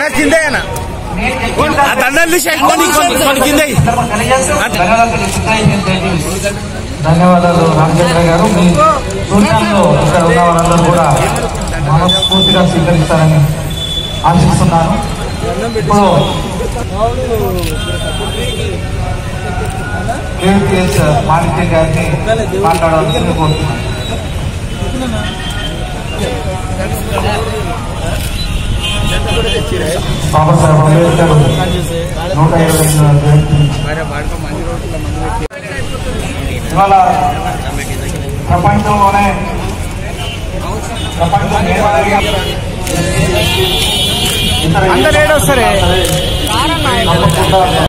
అన్న కిందే అన్న ఆ దండలు తీసి కొన్ని కొన్ని- కొన్ని కిందే ధన్యవాదాలు రామచంద్ర గారు మీ సూచనలు ఇక్కడ ఉన్న వారందరూ కూడా మనస్ఫూర్తిగా స్వీకరిస్తారని ఆశిస్తున్నాను ఇప్పుడు కేవీపీఎస్ మాణిక్య గారిని మాట్లాడాలని కోరుతున్నాను బాబాసాహెబ్ అంబేద్కర్ నూట ఇరవై ఎనిమిదవ జయంతి ఇవాళ ప్రపంచంలోనే ప్రపంచ మేధావిగా అందరు ఏడొస్తారే తప్పకుండా